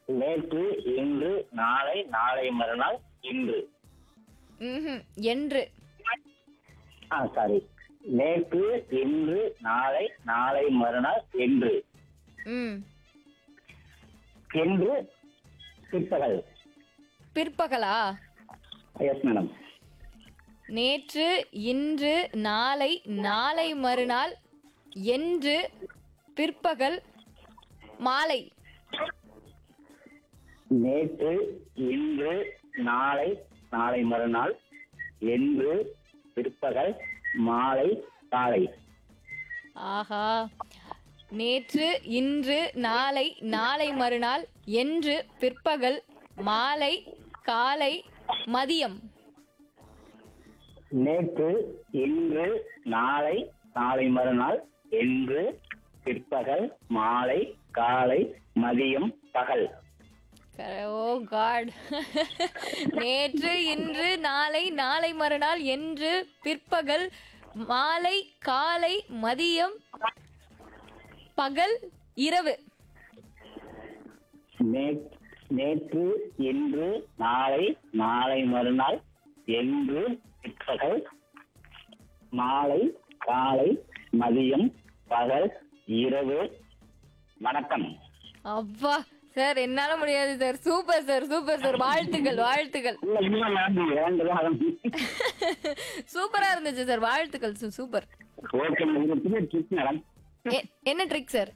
நேற்று இன்று நாளை நாளை மறுநாள் இன்று ம்ஹும். என்று ஆ சாரி நேற்று இன்று நாளை நாளை மறுநாள் என்று ம் என்று பிற்பகல் பிற்பகலா எஸ் மேடம் நேற்று இன்று நாளை நாளை மறுநாள் என்று பிற்பகல் மாலை நேற்று இன்று நாளை நாளை மறுநாள் என்று பிற்பகல் மாலை காலை ஆஹா நேற்று இன்று நாளை நாளை மறுநாள் என்று பிற்பகல் மாலை காலை மதியம் நேற்று இன்று நாளை நாளை மறுநாள் என்று பிற்பகல் மாலை காலை மதியம் பகல் ஓ காட் நேற்று இன்று நாளை நாளை மறுநாள் என்று பிற்பகல் மாலை காலை மதியம் பகல் இரவு நே- நேற்று இன்று நாளை நாளை மறுநாள் என்று பிற்பகல் மாலை காலை மதியம் பகல் இரவு வணக்கம் அப்பா சார் என்னால முடியாது sir super sir super sir வாழ்த்துக்கள் வாழ்த்துக்கள் இல்ல, இன்னும் மேம் வேண்டதா சூப்பரா இருந்துச்சு சார் வாழ்த்துக்கள் சு- super okay madam trick madam எ- என்ன ட்ரிக் சார்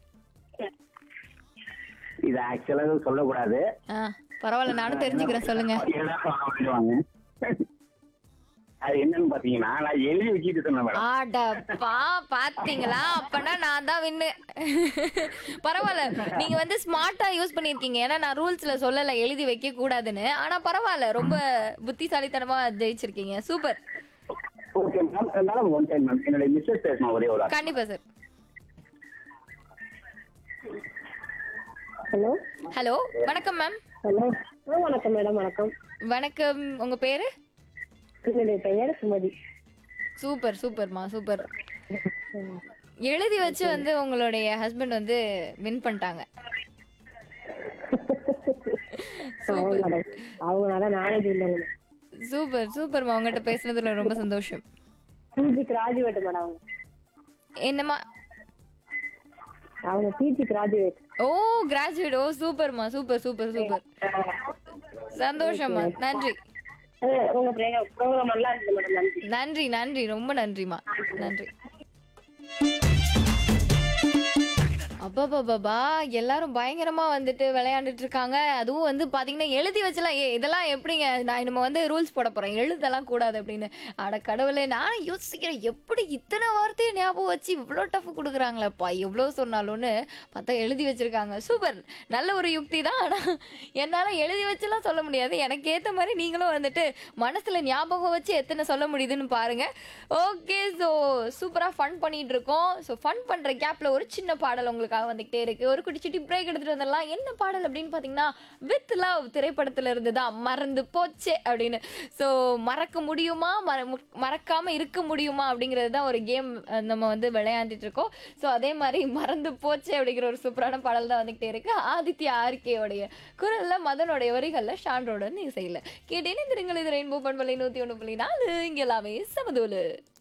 இது ஆக்சுவலா சொல்லக்கூடாது ஆ பரவாயில்ல நானும் தெரிஞ்சுக்கிறேன் சொல்லுங்க எல்லாரும் சொல்லிடுவாங்க. அது என்னன்னு பாத்தீங்கன்னா நான் எழுதி வச்சுட்டு சொன்னேன் மேடம் ஆடப்பா பாத்தீங்களா அப்பனா நான் தான் வின்னு பரவாயில்ல நீங்க வந்து ஸ்மார்ட்டா யூஸ் பண்ணிருக்கீங்க ஏன்னா நான் ரூல்ஸ்ல சொல்லல எழுதி வைக்க கூடாதுன்னு ஆனா பரவாயில்ல ரொம்ப புத்திசாலித்தனமா ஜெயிச்சிருக்கீங்க சூப்பர் ஓகே மேம் இருந்தாலும் ஒன் டைம் மேம் என்னுடைய மிஸ்ஸஸ் பேசணும் ஒரே ஒரு வார்த்தை. கண்டிப்பா சார் ஹலோ ஹலோ வணக்கம் மேம் ஹலோ ஆ வணக்கம் மேடம் வணக்கம் வணக்கம் உங்க பேரு என்னுடைய பெயர் சுமதி சூப்பர் சூப்பர்மா சூப்பர் எழுதி வச்சு வந்து உங்களுடைய ஹஸ்பண்ட் வந்து வின் பண்ணிட்டாங்க ஆமாம் மேடம் அவங்க நல்லா நாலேஜ் இல்லைங்க சூப்பர் சூப்பர்மா உங்ககிட்ட பேசுனதுல ரொம்ப சந்தோஷம் பிஜி கிராஜுவேட் மேடம் அவங்க என்னம்மா அவங்க பிஜி கிராஜுவேட் ஓ கிராஜுவேட் ஓ சூப்பர்மா சூப்பர் சூப்பர் சூப்பர் சந்தோஷம்மா நன்றி உங்க ப்ரோக்ராம் நல்லா இருந்துச்சு மேடம் நன்றி நன்றி நன்றி ரொம்ப நன்றிம்மா நன்றி அப்பா எல்லாரும் பயங்கரமா வந்துட்டு விளையாண்டுட்டு இருக்காங்க அதுவும் வந்து பாத்தீங்கன்னா எழுதி வச்சலாம் ஏ இதெல்லாம் எப்படிங்க நான் நம்ம வந்து ரூல்ஸ் போட போறேன் எழுதலாம் கூடாது அப்படின்னு அட கடவுளே நான் யோசிக்கிறேன் எப்படி இத்தனை வார்த்தையை ஞாபகம் வச்சு இவ்வளோ டஃப் கொடுக்குறாங்களேப்பா எவ்வளோ சொன்னாலும்னு பார்த்தா எழுதி வச்சிருக்காங்க சூப்பர் நல்ல ஒரு யுக்தி தான் ஆனால் என்னால் எழுதி வச்சுலாம் சொல்ல முடியாது எனக்கு ஏற்ற மாதிரி நீங்களும் வந்துட்டு மனசில் ஞாபகம் வச்சு எத்தனை சொல்ல முடியுதுன்னு பாருங்க ஓகே ஸோ சூப்பராக ஃபன் பண்ணிட்டு இருக்கோம் ஸோ ஃபன் பண்ணுற கேப்பில் ஒரு சின்ன பாடல் உங்களுக்காக வந்துகிட்டே இருக்கு ஒரு குட்டி சிட்டி பிரேக் எடுத்துட்டு வந்துடலாம் என்ன பாடல் அப்படின்னு பார்த்தீங்கன்னா வித் லவ் திரைப்படத்தில் இருந்து தான் மறந்து போச்சே அப்படின்னு ஸோ மறக்க முடியுமா மற மறக்காம இருக்க முடியுமா அப்படிங்கிறது தான் ஒரு கேம் நம்ம வந்து விளையாண்டுட்டு இருக்கோம் ஸோ அதே மாதிரி மறந்து போச்சே அப்படிங்கிற ஒரு சூப்பரான பாடல் தான் வந்துகிட்டே இருக்கு ஆதித்யா ஆர்கேயோடைய குரல்ல மதனுடைய வரிகள்ல ஷாண்டோட இசையில கேட்டேன் திருங்கள் இது ரெயின்போ பண்பலை நூத்தி ஒன்று புள்ளி நாலு இங்க எல்லாமே சமதூலு